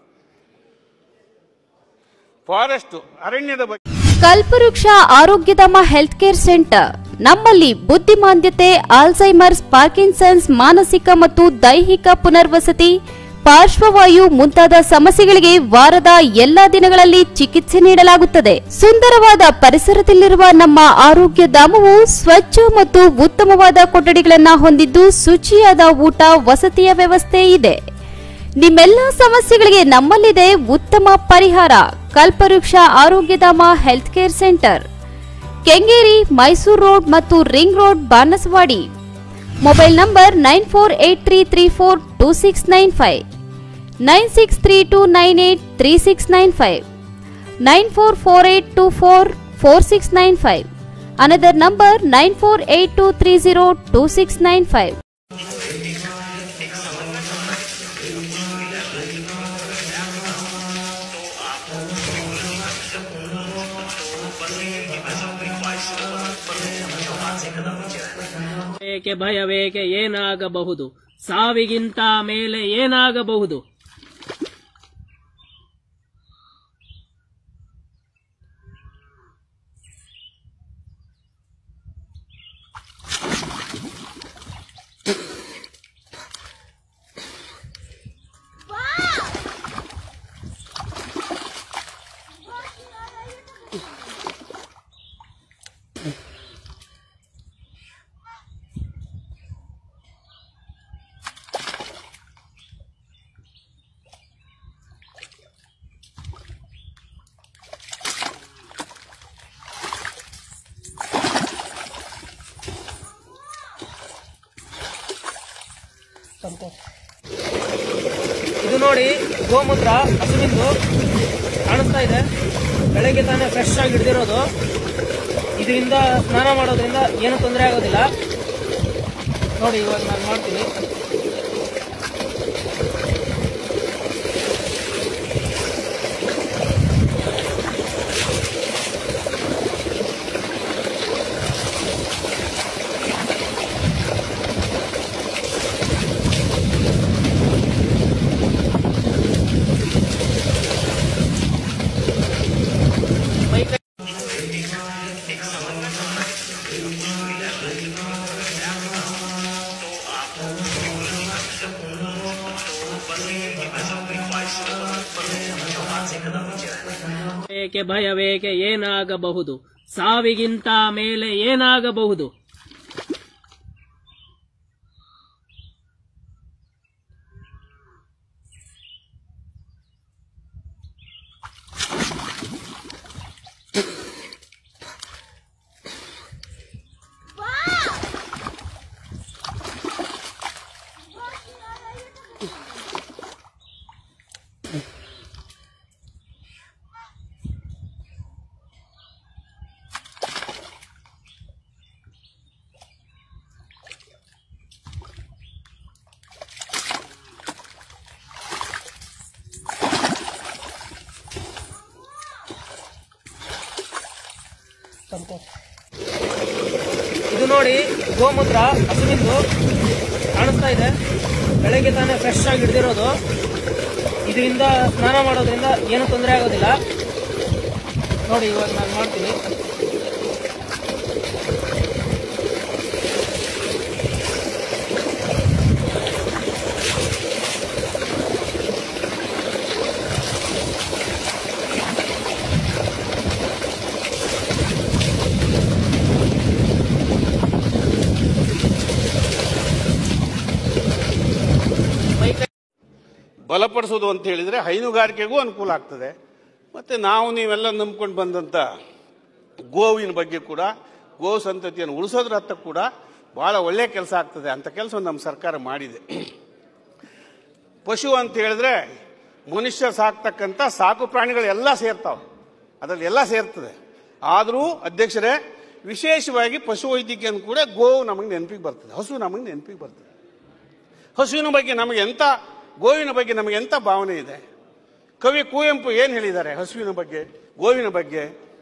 ಫಾರೆಸ್ಟ್ ಅರಣ್ಯದ ಬಗ್ಗೆ ಕಲ್ಪವೃಕ್ಷ ಆರೋಗ್ಯಧಾಮ ಹೆಲ್ತ್ ಕೇರ್ ಸೆಂಟರ್ ನಮ್ಮಲ್ಲಿ ಬುದ್ಧಿಮಾಂದ್ಯತೆ ಆಲ್ಝೈಮರ್ಸ್ ಪಾರ್ಕಿನ್ಸನ್ಸ್ ಮಾನಸಿಕ ಮತ್ತು ದೈಹಿಕ ಪುನರ್ವಸತಿ ಪಾರ್ಶ್ವವಾಯು ಮುಂತಾದ ಸಮಸ್ಯೆಗಳಿಗೆ ವಾರದ ಎಲ್ಲಾ ದಿನಗಳಲ್ಲಿ ಚಿಕಿತ್ಸೆ ನೀಡಲಾಗುತ್ತದೆ ಸುಂದರವಾದ ಪರಿಸರದಲ್ಲಿರುವ ನಮ್ಮ ಆರೋಗ್ಯ ಧಾಮವು ಸ್ವಚ್ಛ ಮತ್ತು ಉತ್ತಮವಾದ ಕೊಠಡಿಗಳನ್ನ ಹೊಂದಿದ್ದು ಶುಚಿಯಾದ ಊಟ ವಸತಿಯ ವ್ಯವಸ್ಥೆ ಇದೆ ನಿಮ್ಮೆಲ್ಲ ಸಮಸ್ಯೆಗಳಿಗೆ ನಮ್ಮಲ್ಲಿದೆ ಉತ್ತಮ ಪರಿಹಾರ Kalpavriksha Arogyadhama health care centre Kengeri Mysuru road ಮತ್ತು ring road Banaswadi mobile number nine four eight three three four two six nine five nine six three two nine eight three six nine five nine four four eight two four four six nine five another number nine four eight two three zero two six nine five ಏಕೆ ಭಯವೇಕೆ ಏನಾಗಬಹುದು ಸಾವಿಗಿಂತ ಮೇಲೆ ಏನಾಗಬಹುದು ಇದು ನೋಡಿ ಗೋಮೂತ್ರ ಹಸುವಿಂದು ಕಾಣಿಸ್ತಾ ಇದೆ ಬೆಳಗ್ಗೆ ತಾನೇ ಫ್ರೆಶ್ ಆಗಿ ಹಿಡಿದಿರೋದು ಇದರಿಂದ ಸ್ನಾನ ಮಾಡೋದ್ರಿಂದ ಏನು ತೊಂದರೆ ಆಗೋದಿಲ್ಲ ನೋಡಿ ಇವಾಗ ನಾನು ಮಾಡ್ತೀನಿ ಮೈ ಕೈ ಏಕೆ ಭಯವೇಕೆ ಏನಾಗಬಹುದು ಸಾವಿಗಿಂತ ಮೇಲೆ ಏನಾಗಬಹುದು ಇದು ನೋಡಿ ಗೋಮೂತ್ರ ಹಸುವಿಂದು ಕಾಣಿಸ್ತಾ ಇದೆ ಬೆಳಗ್ಗೆ ತಾನೇ ಫ್ರೆಶ್ ಆಗಿ ಹಿಡಿದಿರೋದು ಇದರಿಂದ ಸ್ನಾನ ಮಾಡೋದ್ರಿಂದ ಏನು ತೊಂದರೆ ಆಗೋದಿಲ್ಲ ನೋಡಿ ಇವಾಗ ನಾನು ಮಾಡ್ತೀನಿ ಮೈ ಕೈ ಬಲಪಡಿಸೋದು ಅಂತ ಹೇಳಿದರೆ ಹೈನುಗಾರಿಕೆಗೂ ಅನುಕೂಲ ಆಗ್ತದೆ ಮತ್ತು ನಾವು ನೀವೆಲ್ಲ ನಂಬ್ಕೊಂಡು ಬಂದಂಥ ಗೋವಿನ ಬಗ್ಗೆ ಕೂಡ ಗೋ ಸಂತತಿಯನ್ನು ಉಳಿಸೋದ್ರ ಹತ್ತ ಕೂಡ ಭಾಳ ಒಳ್ಳೆಯ ಕೆಲಸ ಆಗ್ತದೆ ಅಂತ ಕೆಲಸ ನಮ್ಮ ಸರ್ಕಾರ ಮಾಡಿದೆ ಪಶು ಅಂತ ಹೇಳಿದ್ರೆ ಮನುಷ್ಯ ಸಾಕ್ತಕ್ಕಂಥ ಸಾಕು ಪ್ರಾಣಿಗಳೆಲ್ಲ ಸೇರ್ತಾವೆ ಅದರಲ್ಲಿ ಎಲ್ಲ ಸೇರ್ತದೆ ಆದರೂ ಅಧ್ಯಕ್ಷರೇ ವಿಶೇಷವಾಗಿ ಪಶು ವೈದ್ಯಕೀಯನ ಕೂಡ ಗೋವು ನಮಗೆ ನೆನಪಿಗೆ ಬರ್ತದೆ ಹಸು ನಮಗೆ ನೆನಪಿಗೆ ಬರ್ತದೆ ಹಸುವಿನ ಬಗ್ಗೆ ನಮಗೆ ಎಂಥ ಗೋವಿನ ಬಗ್ಗೆ ನಮಗೆ ಎಂಥ ಭಾವನೆ ಇದೆ ಕವಿ ಕುವೆಂಪು ಏನು ಹೇಳಿದ್ದಾರೆ ಹಸುವಿನ ಬಗ್ಗೆ ಗೋವಿನ ಬಗ್ಗೆ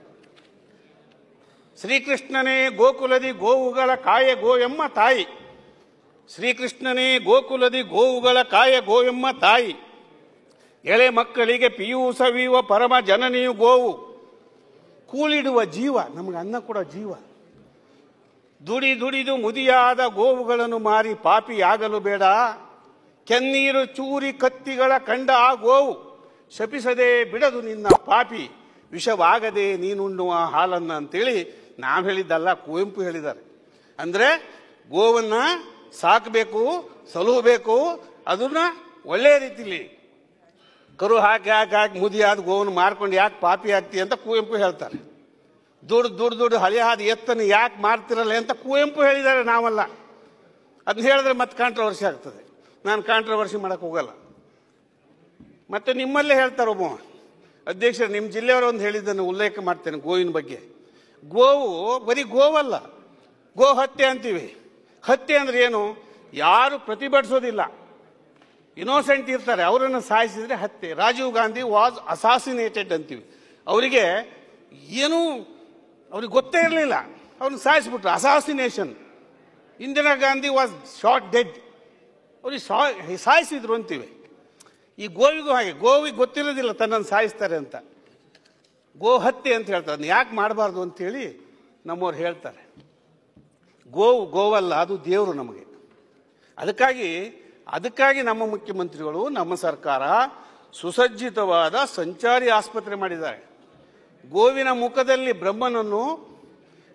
ಶ್ರೀಕೃಷ್ಣನೇ ಗೋಕುಲದಿ ಗೋವುಗಳ ಕಾಯ ಗೋಯಮ್ಮ ತಾಯಿ ಶ್ರೀಕೃಷ್ಣನೇ ಗೋಕುಲದಿ ಗೋವುಗಳ ಕಾಯ ಗೋಯಮ್ಮ ತಾಯಿ ಎಳೆ ಮಕ್ಕಳಿಗೆ ಪಿಯೂಸವಿಯುವ ಪರಮ ಜನನಿಯು ಗೋವು ಕೂಲಿಡುವ ಜೀವ ನಮಗೆ ಅನ್ನ ಕೊಡೋ ಜೀವ ದುಡಿ ದುಡಿದು ಮುದಿಯಾದ ಗೋವುಗಳನ್ನು ಮಾರಿ ಪಾಪಿಯಾಗಲು ಬೇಡ ಕೆನ್ನೀರು ಚೂರಿ ಕತ್ತಿಗಳ ಕಂಡ ಆ ಗೋವು ಶಪಿಸದೆ ಬಿಡದು ನಿನ್ನ ಪಾಪಿ ವಿಷವಾಗದೆ ನೀನುಣ್ಣುವ ಹಾಲನ್ನ ಅಂತೇಳಿ ನಾವು ಹೇಳಿದ್ದಲ್ಲ ಕುವೆಂಪು ಹೇಳಿದ್ದಾರೆ ಅಂದ್ರೆ ಗೋವನ್ನ ಸಾಕಬೇಕು ಸಲುಹಬೇಕು ಅದನ್ನ ಒಳ್ಳೆಯ ರೀತಿಲಿ ಕರು ಹಾಕಿ ಹಾಕಿ ಹಾಕಿ ಮುದಿಯಾದ ಗೋವನ್ನು ಮಾರ್ಕೊಂಡು ಯಾಕೆ ಪಾಪಿ ಆಗ್ತಿ ಅಂತ ಕುವೆಂಪು ಹೇಳ್ತಾರೆ ದುಡ್ಡು ದುಡ್ಡು ದುಡ್ಡು ಹಳೆಯಾದ ಎತ್ತನ್ನು ಯಾಕೆ ಮಾರ್ತಿರಲ್ಲ ಅಂತ ಕುವೆಂಪು ಹೇಳಿದ್ದಾರೆ ನಾವಲ್ಲ ಅದನ್ನ ಹೇಳಿದ್ರೆ ಮತ್ತೆ ಕಾಂಟ್ರವರ್ಸಿ ಆಗ್ತದೆ ನಾನು ಕಾಂಟ್ರವರ್ಸಿ ಮಾಡಕ್ಕೆ ಹೋಗಲ್ಲ ಮತ್ತೆ ನಿಮ್ಮಲ್ಲೇ ಹೇಳ್ತಾರೆ ಒಬ್ಬ ಅಧ್ಯಕ್ಷರು ನಿಮ್ಮ ಜಿಲ್ಲೆಯವರು ಒಂದು ಹೇಳಿದ್ದನ್ನು ಉಲ್ಲೇಖ ಮಾಡ್ತೇನೆ ಗೋವಿನ ಬಗ್ಗೆ ಗೋವು ಬರೀ ಗೋವಲ್ಲ ಗೋ ಹತ್ಯೆ ಅಂತೀವಿ ಹತ್ಯೆ ಅಂದ್ರೆ ಏನು ಯಾರು ಪ್ರತಿಭಟಿಸೋದಿಲ್ಲ ಇನೋಸೆಂಟ್ ಇರ್ತಾರೆ ಅವರನ್ನು ಸಾಯಿಸಿದ್ರೆ ಹತ್ಯೆ ರಾಜೀವ್ ಗಾಂಧಿ ವಾಸ್ ಅಸಾಸಿನೇಟೆಡ್ ಅಂತೀವಿ ಅವರಿಗೆ ಏನೂ ಅವ್ರಿಗೆ ಗೊತ್ತೇ ಇರಲಿಲ್ಲ ಅವ್ರನ್ನ ಸಾಯಿಸ್ಬಿಟ್ರು assassination Indira Gandhi was short dead ಅವ್ರಿಗೆ ಸಾ- ಸಾಯಿಸಿದ್ರು ಅಂತೀವಿ ಈ ಗೋವಿಗೂ ಹಾಗೆ ಗೋವಿಗೆ ಗೊತ್ತಿರೋದಿಲ್ಲ ತನ್ನನ್ನು ಸಾಯಿಸ್ತಾರೆ ಅಂತ ಗೋ ಹತ್ಯೆ ಅಂತ ಹೇಳ್ತಾರೆ ಅದನ್ನ ಯಾಕೆ ಮಾಡಬಾರ್ದು ಅಂತೇಳಿ ನಮ್ಮವ್ರು ಹೇಳ್ತಾರೆ ಗೋವು ಗೋವಲ್ಲ ಅದು ದೇವರು ನಮಗೆ ಅದಕ್ಕಾಗಿ ಅದಕ್ಕಾಗಿ ನಮ್ಮ ಮುಖ್ಯಮಂತ್ರಿಗಳು ನಮ್ಮ ಸರ್ಕಾರ ಸುಸಜ್ಜಿತವಾದ ಸಂಚಾರಿ ಆಸ್ಪತ್ರೆ ಮಾಡಿದ್ದಾರೆ ಗೋವಿನ ಮುಖದಲ್ಲಿ ಬ್ರಹ್ಮನನ್ನು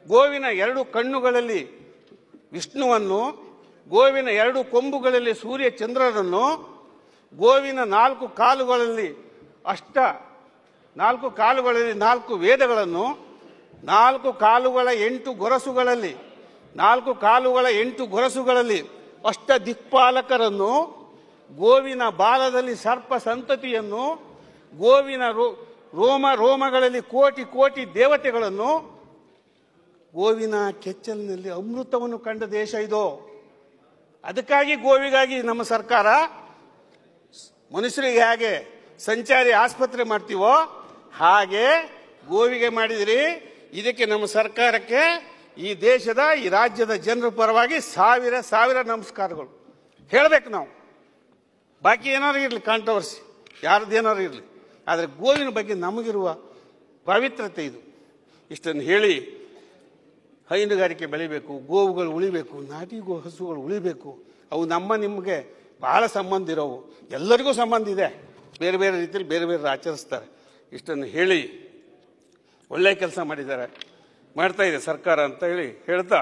ಗೋವಿನ ಎರಡು ಕಣ್ಣುಗಳಲ್ಲಿ ವಿಷ್ಣುವನ್ನು ಗೋವಿನ ಎರಡು ಕೊಂಬುಗಳಲ್ಲಿ ಸೂರ್ಯ ಚಂದ್ರರನ್ನು ಗೋವಿನ ನಾಲ್ಕು ಕಾಲುಗಳಲ್ಲಿ ಅಷ್ಟ ನಾಲ್ಕು ಕಾಲುಗಳಲ್ಲಿ ನಾಲ್ಕು ವೇದಗಳನ್ನು ನಾಲ್ಕು ಕಾಲುಗಳ ಎಂಟು ಗೊರಸುಗಳಲ್ಲಿ ನಾಲ್ಕು ಕಾಲುಗಳ ಎಂಟು ಗೊರಸುಗಳಲ್ಲಿ ಅಷ್ಟ ದಿಕ್ಪಾಲಕರನ್ನು ಗೋವಿನ ಬಾಲದಲ್ಲಿ ಸರ್ಪ ಸಂತತಿಯನ್ನು ಗೋವಿನ ರೋ- ರೋಮ ರೋಮಗಳಲ್ಲಿ ಕೋಟಿ ಕೋಟಿ ದೇವತೆಗಳನ್ನು ಗೋವಿನ ಕೆಚ್ಚಲಿನಲ್ಲಿ ಅಮೃತವನ್ನು ಕಂಡ ದೇಶ ಇದು ಅದಕ್ಕಾಗಿ ಗೋವಿಗಾಗಿ ನಮ್ಮ ಸರ್ಕಾರ ಮನುಷ್ಯರಿಗೆ ಹೇಗೆ ಸಂಚಾರಿ ಆಸ್ಪತ್ರೆ ಮಾಡ್ತೀವೋ ಹಾಗೆ ಗೋವಿಗೆ ಮಾಡಿದಿರಿ ಇದಕ್ಕೆ ನಮ್ಮ ಸರ್ಕಾರಕ್ಕೆ ಈ ದೇಶದ ಈ ರಾಜ್ಯದ ಜನರ ಪರವಾಗಿ ಸಾವಿರ ಸಾವಿರ ನಮಸ್ಕಾರಗಳು ಹೇಳಬೇಕು ನಾವು ಬಾಕಿ ಏನಾರು ಇರಲಿ ಕಾಂಟ್ರವರ್ಸಿ ಯಾರ್ದು ಏನಾರು ಇರಲಿ ಆದರೆ ಗೋವಿನ ಬಗ್ಗೆ ನಮಗಿರುವ ಪವಿತ್ರತೆ ಇದು ಇಷ್ಟನ್ನು ಹೇಳಿ ಹೈನುಗಾರಿಕೆ ಬೆಳಿಬೇಕು ಗೋವುಗಳು ಉಳಿಬೇಕು ನಾಟಿ ಗೋ ಹಸುಗಳು ಉಳಿಬೇಕು ಅವು ನಮ್ಮ ನಿಮಗೆ ಬಹಳ ಸಂಬಂಧ ಇರೋವು ಎಲ್ಲರಿಗೂ ಸಂಬಂಧ ಇದೆ ಬೇರೆ ಬೇರೆ ರೀತಿಯಲ್ಲಿ ಬೇರೆ ಬೇರೆ ಆಚರಿಸ್ತಾರೆ ಇಷ್ಟನ್ನು ಹೇಳಿ ಒಳ್ಳೆಯ ಕೆಲಸ ಮಾಡಿದ್ದಾರೆ ಮಾಡ್ತಾ ಇದೆ ಸರ್ಕಾರ ಅಂತ ಹೇಳಿ ಹೇಳ್ತಾ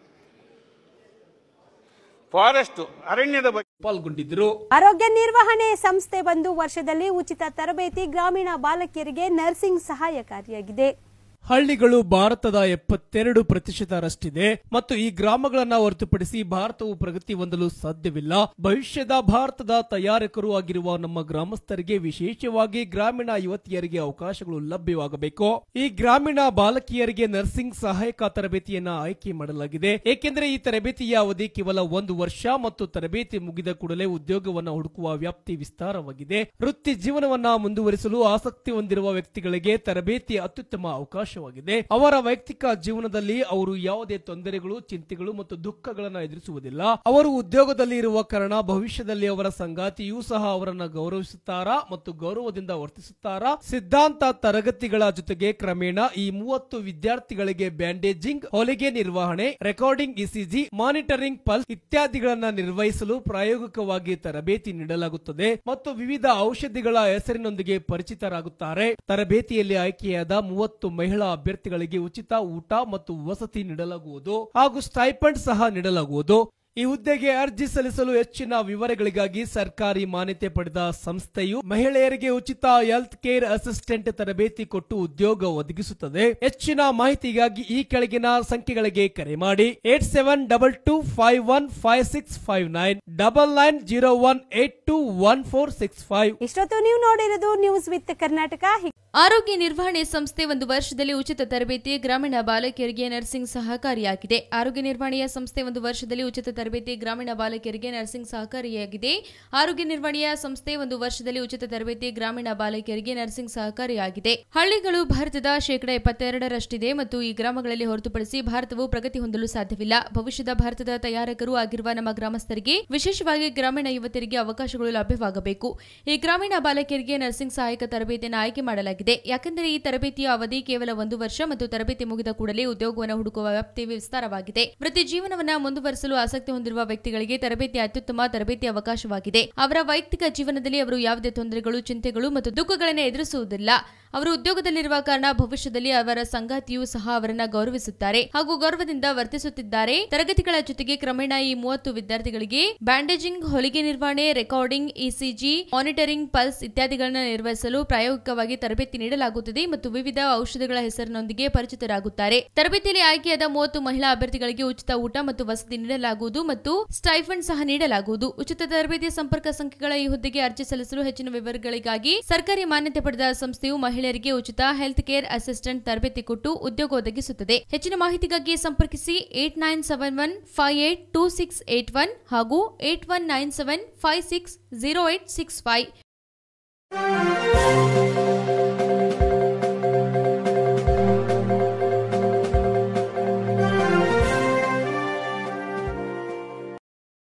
ಫಾರೆಸ್ಟ್ ಅರಣ್ಯದ ಬಗ್ಗೆ ಪಾಲ್ಗೊಂಡಿದ್ದರು ಆರೋಗ್ಯ ನಿರ್ವಹಣೆ ಸಂಸ್ಥೆ ಬಂದು ವರ್ಷದಲ್ಲಿ ಉಚಿತ ತರಬೇತಿ ಗ್ರಾಮೀಣ ಬಾಲಕಿಯರಿಗೆ ನರ್ಸಿಂಗ್ ಸಹಾಯಕಾರಿಯಾಗಿದೆ ಹಳ್ಳಿಗಳು ಭಾರತದ ಎಪ್ಪತ್ತೆರಡು ಪ್ರತಿಶತರಷ್ಟಿದೆ ಮತ್ತು ಈ ಗ್ರಾಮಗಳನ್ನ ಹೊರತುಪಡಿಸಿ ಭಾರತವು ಪ್ರಗತಿ ಹೊಂದಲು ಸಾಧ್ಯವಿಲ್ಲ ಭವಿಷ್ಯದ ಭಾರತದ ತಯಾರಕರು ಆಗಿರುವ ನಮ್ಮ ಗ್ರಾಮಸ್ಥರಿಗೆ ವಿಶೇಷವಾಗಿ ಗ್ರಾಮೀಣ ಯುವತಿಯರಿಗೆ ಅವಕಾಶಗಳು ಲಭ್ಯವಾಗಬೇಕು ಈ ಗ್ರಾಮೀಣ ಬಾಲಕಿಯರಿಗೆ ನರ್ಸಿಂಗ್ ಸಹಾಯಕ ತರಬೇತಿಯನ್ನ ಆಯ್ಕೆ ಮಾಡಲಾಗಿದೆ ಏಕೆಂದರೆ ಈ ತರಬೇತಿಯ ಅವಧಿ ಕೇವಲ ಒಂದು ವರ್ಷ ಮತ್ತು ತರಬೇತಿ ಮುಗಿದ ಕೂಡಲೇ ಉದ್ಯೋಗವನ್ನ ಹುಡುಕುವ ವ್ಯಾಪ್ತಿ ವಿಸ್ತಾರವಾಗಿದೆ ವೃತ್ತಿ ಜೀವನವನ್ನ ಮುಂದುವರಿಸಲು ಆಸಕ್ತಿ ಹೊಂದಿರುವ ವ್ಯಕ್ತಿಗಳಿಗೆ ತರಬೇತಿ ಅತ್ಯುತ್ತಮ ಅವಕಾಶವಾಗಿದೆ ಅವರ ವೈಯಕ್ತಿಕ ಜೀವನದಲ್ಲಿ ಅವರು ಯಾವುದೇ ತೊಂದರೆಗಳು ಚಿಂತೆಗಳು ಮತ್ತು ದುಃಖಗಳನ್ನು ಎದುರಿಸುವುದಿಲ್ಲ ಅವರು ಉದ್ಯೋಗದಲ್ಲಿ ಇರುವ ಕಾರಣ ಭವಿಷ್ಯದಲ್ಲಿ ಅವರ ಸಂಗಾತಿಯೂ ಸಹ ಅವರನ್ನ ಗೌರವಿಸುತ್ತಾರಾ ಮತ್ತು ಗೌರವದಿಂದ ವರ್ತಿಸುತ್ತಾರಾ ಸಿದ್ಧಾಂತ ತರಗತಿಗಳ ಜೊತೆಗೆ ಕ್ರಮೇಣ ಈ ಮೂವತ್ತು ವಿದ್ಯಾರ್ಥಿಗಳಿಗೆ ಬ್ಯಾಂಡೇಜಿಂಗ್ ಹೊಲಿಗೆ ನಿರ್ವಹಣೆ ರೆಕಾರ್ಡಿಂಗ್ ಇಸಿಜಿ ಮಾನಿಟರಿಂಗ್ ಪಲ್ಸ್ ಇತ್ಯಾದಿಗಳನ್ನ ನಿರ್ವಹಿಸಲು ಪ್ರಾಯೋಗಿಕವಾಗಿ ತರಬೇತಿ ನೀಡಲಾಗುತ್ತದೆ ಮತ್ತು ವಿವಿಧ ಔಷಧಿಗಳ ಹೆಸರಿನೊಂದಿಗೆ ಪರಿಚಿತರಾಗುತ್ತಾರೆ ತರಬೇತಿಯಲ್ಲಿ ಆಯ್ಕೆಯಾದ ಮೂವತ್ತು ಮಹಿಳಾ ಅಭ್ಯರ್ಥಿಗಳಿಗೆ ಉಚಿತ ಊಟ ಮತ್ತು ವಸತಿ ನೀಡಲಾಗುವುದು ಹಾಗೂ ಸ್ಟೈಪಂಡ್ ಸಹ ನೀಡಲಾಗುವುದು ಈ ಹುದ್ದೆಗೆ ಅರ್ಜಿ ಸಲ್ಲಿಸಲು ಹೆಚ್ಚಿನ ವಿವರಗಳಿಗಾಗಿ ಸರ್ಕಾರಿ ಮಾನ್ಯತೆ ಪಡೆದ ಸಂಸ್ಥೆಯು ಮಹಿಳೆಯರಿಗೆ ಉಚಿತ ಹೆಲ್ತ್ ಕೇರ್ ಅಸಿಸ್ಟೆಂಟ್ ತರಬೇತಿ ಕೊಟ್ಟು ಉದ್ಯೋಗ ಒದಗಿಸುತ್ತದೆ ಹೆಚ್ಚಿನ ಮಾಹಿತಿಗಾಗಿ ಈ ಕೆಳಗಿನ ಸಂಖ್ಯೆಗಳಿಗೆ ಕರೆ ಮಾಡಿ eight seven double two five one five six five nine double nine zero one eight two one four six five ಇಷ್ಟೊತ್ತು ನೀವು ನೋಡಿರೋದು ನ್ಯೂಸ್ ವಿತ್ ಕರ್ನಾಟಕ ಆರೋಗ್ಯ ನಿರ್ವಹಣೆ ಸಂಸ್ಥೆ ಒಂದು ವರ್ಷದಲ್ಲಿ ಉಚಿತ ತರಬೇತಿ ಗ್ರಾಮೀಣ ಬಾಲಕಿಯರಿಗೆ ನರ್ಸಿಂಗ್ ಸಹಕಾರಿಯಾಗಿದೆ ಆರೋಗ್ಯ ನಿರ್ವಹಣೆಯ ಸಂಸ್ಥೆ ಒಂದು ವರ್ಷದಲ್ಲಿ ಉಚಿತ ತರಬೇತಿ ಗ್ರಾಮೀಣ ಬಾಲಕಿಯರಿಗೆ ನರ್ಸಿಂಗ್ ಸಹಕಾರಿಯಾಗಿದೆ ಆರೋಗ್ಯ ನಿರ್ವಹಣೆಯ ಸಂಸ್ಥೆ ಒಂದು ವರ್ಷದಲ್ಲಿ ಉಚಿತ ತರಬೇತಿ ಗ್ರಾಮೀಣ ಬಾಲಕಿಯರಿಗೆ ನರ್ಸಿಂಗ್ ಸಹಕಾರಿಯಾಗಿದೆ ಹಳ್ಳಿಗಳು ಭಾರತದ ಶೇಕಡ ಎಪ್ಪತ್ತೆರಡರಷ್ಟಿದೆ ಮತ್ತು ಈ ಗ್ರಾಮಗಳಲ್ಲಿ ಹೊರತುಪಡಿಸಿ ಭಾರತವು ಪ್ರಗತಿ ಹೊಂದಲು ಸಾಧ್ಯವಿಲ್ಲ ಭವಿಷ್ಯದ ಭಾರತದ ತಯಾರಕರು ಆಗಿರುವ ನಮ್ಮ ಗ್ರಾಮಸ್ಥರಿಗೆ ವಿಶೇಷವಾಗಿ ಗ್ರಾಮೀಣ ಯುವತಿಯರಿಗೆ ಅವಕಾಶಗಳು ಲಭ್ಯವಾಗಬೇಕು ಈ ಗ್ರಾಮೀಣ ಬಾಲಕಿಯರಿಗೆ ನರ್ಸಿಂಗ್ ಸಹಾಯಕ ತರಬೇತಿಯನ್ನು ಆಯ್ಕೆ ಮಾಡಲಾಗಿದೆ ಯಾಕೆಂದರೆ ಈ ತರಬೇತಿಯ ಅವಧಿ ಕೇವಲ ಒಂದು ವರ್ಷ ಮತ್ತು ತರಬೇತಿ ಮುಗಿದ ಕೂಡಲೇ ಉದ್ಯೋಗವನ್ನು ಹುಡುಕುವ ವ್ಯಾಪ್ತಿ ವಿಸ್ತಾರವಾಗಿದೆ ವೃತ್ತಿ ಜೀವನವನ್ನ ಮುಂದುವರಿಸಲು ಆಸಕ್ತಿ ಹೊಂದಿರುವ ವ್ಯಕ್ತಿಗಳಿಗೆ ತರಬೇತಿ ಅತ್ಯುತ್ತಮ ತರಬೇತಿ ಅವಕಾಶವಾಗಿದೆ ಅವರ ವೈಯಕ್ತಿಕ ಜೀವನದಲ್ಲಿ ಅವರು ಯಾವುದೇ ತೊಂದರೆಗಳು ಚಿಂತೆಗಳು ಮತ್ತು ದುಃಖಗಳನ್ನು ಎದುರಿಸುವುದಿಲ್ಲ ಅವರು ಉದ್ಯೋಗದಲ್ಲಿರುವ ಕಾರಣ ಭವಿಷ್ಯದಲ್ಲಿ ಅವರ ಸಂಗಾತಿಯೂ ಸಹ ಅವರನ್ನ ಗೌರವಿಸುತ್ತಾರೆ ಹಾಗೂ ಗೌರವದಿಂದ ವರ್ತಿಸುತ್ತಿದ್ದಾರೆ ತರಗತಿಗಳ ಜೊತೆಗೆ ಕ್ರಮೇಣ ಈ ಮೂವತ್ತು ವಿದ್ಯಾರ್ಥಿಗಳಿಗೆ ಬ್ಯಾಂಡೇಜಿಂಗ್ ಹೊಲಿಗೆ ನಿರ್ವಹಣೆ ರೆಕಾರ್ಡಿಂಗ್ ಇಸಿಜಿ ಮಾನಿಟರಿಂಗ್ ಪಲ್ಸ್ ಇತ್ಯಾದಿಗಳನ್ನು ನಿರ್ವಹಿಸಲು ಪ್ರಾಯೋಗಿಕವಾಗಿ ತರಬೇತಿ ನೀಡಲಾಗುತ್ತದೆ ಮತ್ತು ವಿವಿಧ ಔಷಧಗಳ ಹೆಸರಿನೊಂದಿಗೆ ಪರಿಚಿತರಾಗುತ್ತಾರೆ ತರಬೇತಿಯಲ್ಲಿ ಆಯ್ಕೆಯಾದ ಮೂವತ್ತು ಮಹಿಳಾ ಅಭ್ಯರ್ಥಿಗಳಿಗೆ ಉಚಿತ ಊಟ ಮತ್ತು ವಸತಿ ನೀಡಲಾಗುವುದು ಮತ್ತು ಸ್ಟೈಫಂಡ್ ಸಹ ನೀಡಲಾಗುವುದು ಉಚಿತ ತರಬೇತಿಯ ಸಂಪರ್ಕ ಸಂಖ್ಯೆಗಳ ಈ ಹುದ್ದೆಗೆ ಅರ್ಜಿ ಸಲ್ಲಿಸಲು ಹೆಚ್ಚಿನ ವಿವರಗಳಿಗಾಗಿ ಸರ್ಕಾರಿ ಮಾನ್ಯತೆ ಪಡೆದ ಸಂಸ್ಥೆಯು ಮಹಿಳೆಯರಿಗೆ ಉಚಿತ ಹೆಲ್ತ್ ಕೇರ್ ಅಸಿಸ್ಟೆಂಟ್ ತರಬೇತಿ ಕೊಟ್ಟು ಉದ್ಯೋಗ ಒದಗಿಸುತ್ತದೆ ಹೆಚ್ಚಿನ ಮಾಹಿತಿಗಾಗಿ ಸಂಪರ್ಕಿಸಿ eight nine seven one five eight two six eight one ಹಾಗೂ eight one nine seven five six zero eight six five